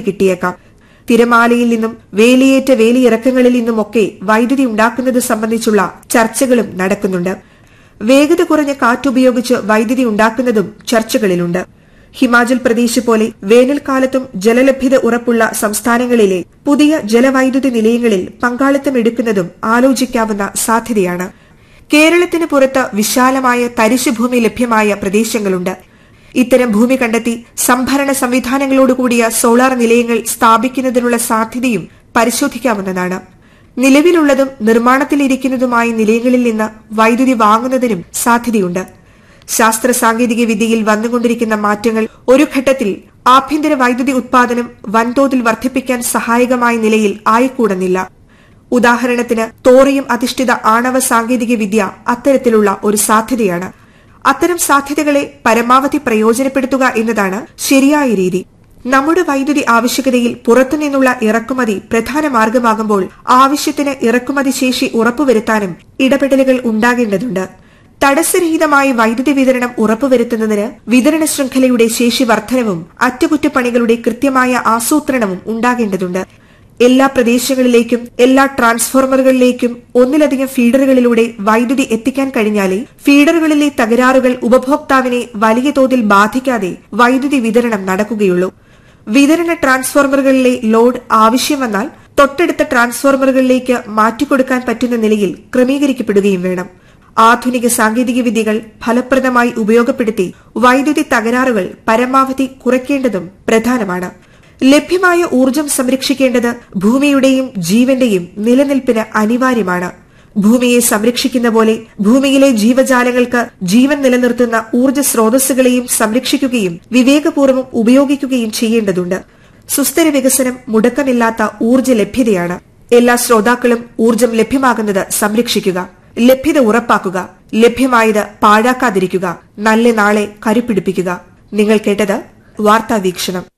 കിട്ടിയേക്കാം തിരമാലയിൽ നിന്നും വേലിയേറ്റ വേലിയിറക്കങ്ങളിൽ നിന്നുമൊക്കെ വൈദ്യുതി ഉണ്ടാക്കുന്നത് സംബന്ധിച്ചുള്ള ചർച്ചകളും നടക്കുന്നുണ്ട് വേഗത കുറഞ്ഞ കാറ്റുപയോഗിച്ച് വൈദ്യുതി ഉണ്ടാക്കുന്നതും ചർച്ചകളിലുണ്ട് ഹിമാചൽ പ്രദേശ് പോലെ വേനൽക്കാലത്തും ജലലഭ്യത ഉറപ്പുള്ള സംസ്ഥാനങ്ങളിലെ പുതിയ ജലവൈദ്യുതി നിലയങ്ങളിൽ പങ്കാളിത്തം എടുക്കുന്നതും ആലോചിക്കാവുന്ന സാധ്യതയാണ് കേരളത്തിന് പുറത്ത് വിശാലമായ തരിശുഭൂമി ലഭ്യമായ പ്രദേശങ്ങളുണ്ട് ഇത്തരം ഭൂമി കണ്ടെത്തി സംഭരണ സംവിധാനങ്ങളോടുകൂടിയ സോളാർ നിലയങ്ങൾ സ്ഥാപിക്കുന്നതിനുള്ള സാധ്യതയും പരിശോധിക്കാവുന്നതാണ് നിലവിലുള്ളതും നിർമ്മാണത്തിലിരിക്കുന്നതുമായ നിലയങ്ങളിൽ നിന്ന് വൈദ്യുതി വാങ്ങുന്നതിനും സാധ്യതയുണ്ട് ശാസ്ത്ര സാങ്കേതിക വിദ്യയിൽ വന്നുകൊണ്ടിരിക്കുന്ന മാറ്റങ്ങൾ ഒരു ഘട്ടത്തിൽ ആഭ്യന്തര വൈദ്യുതി ഉത്പാദനം വൻതോതിൽ വർദ്ധിപ്പിക്കാൻ സഹായകമായ നിലയിൽ ആയിക്കൂടുന്നില്ല ഉദാഹരണത്തിന് തോറിയം അധിഷ്ഠിത ആണവ സാങ്കേതിക വിദ്യ അത്തരത്തിലുള്ള ഒരു സാധ്യതയാണ് അത്തരം സാധ്യതകളെ പരമാവധി പ്രയോജനപ്പെടുത്തുക എന്നതാണ് ശരിയായ രീതി നമ്മുടെ വൈദ്യുതി ആവശ്യകതയിൽ പുറത്തുനിന്നുള്ള ഇറക്കുമതി പ്രധാന മാർഗമാകുമ്പോൾ ആവശ്യത്തിന് ഇറക്കുമതി ശേഷി ഉറപ്പുവരുത്താനും ഇടപെടലുകൾ ഉണ്ടാകേണ്ടതുണ്ട് തടസ്സരഹിതമായ വൈദ്യുതി വിതരണം ഉറപ്പുവരുത്തുന്നതിന് വിതരണ ശൃംഖലയുടെ ശേഷി വർധനവും അറ്റകുറ്റപ്പണികളുടെ കൃത്യമായ ആസൂത്രണവും ഉണ്ടാകേണ്ടതുണ്ട് എല്ലാ പ്രദേശങ്ങളിലേക്കും എല്ലാ ട്രാൻസ്ഫോർമറുകളിലേക്കും ഒന്നിലധികം ഫീഡറുകളിലൂടെ വൈദ്യുതി എത്തിക്കാൻ കഴിഞ്ഞാലേ ഫീഡറുകളിലെ തകരാറുകൾ ഉപഭോക്താവിനെ വലിയ തോതിൽ ബാധിക്കാതെ വൈദ്യുതി വിതരണം നടക്കുകയുള്ളൂ വിതരണ ട്രാൻസ്ഫോർമറുകളിലെ ലോഡ് ആവശ്യം വന്നാൽ തൊട്ടടുത്ത ട്രാൻസ്ഫോർമറുകളിലേക്ക് മാറ്റിക്കൊടുക്കാൻ പറ്റുന്ന നിലയിൽ ക്രമീകരിക്കപ്പെടുകയും വേണം ആധുനിക സാങ്കേതിക വിദ്യകൾ ഫലപ്രദമായി ഉപയോഗപ്പെടുത്തി വൈദ്യുതി തകരാറുകൾ പരമാവധി കുറയ്ക്കേണ്ടതും പ്രധാനമാണ് ലഭ്യമായ ഊർജം സംരക്ഷിക്കേണ്ടത് ഭൂമിയുടെയും ജീവന്റെയും നിലനിൽപ്പിന് അനിവാര്യമാണ് ഭൂമിയെ സംരക്ഷിക്കുന്ന പോലെ ഭൂമിയിലെ ജീവജാലങ്ങൾക്ക് ജീവൻ നിലനിർത്തുന്ന ഊർജ്ജ സ്രോതസ്സുകളെയും സംരക്ഷിക്കുകയും വിവേകപൂർവ്വം ഉപയോഗിക്കുകയും ചെയ്യേണ്ടതുണ്ട് സുസ്ഥിര വികസനം മുടക്കമില്ലാത്ത ഊർജ്ജ ലഭ്യതയാണ് എല്ലാ ശ്രോതാക്കളും ഊർജ്ജം ലഭ്യമാകുന്നത് സംരക്ഷിക്കുക ലഭ്യത ഉറപ്പാക്കുക ലഭ്യമായത് പാഴാക്കാതിരിക്കുക നല്ല നാളെ കരുപിടിപ്പിക്കുക നിങ്ങൾ കേട്ടത് വാർത്താ വീക്ഷണം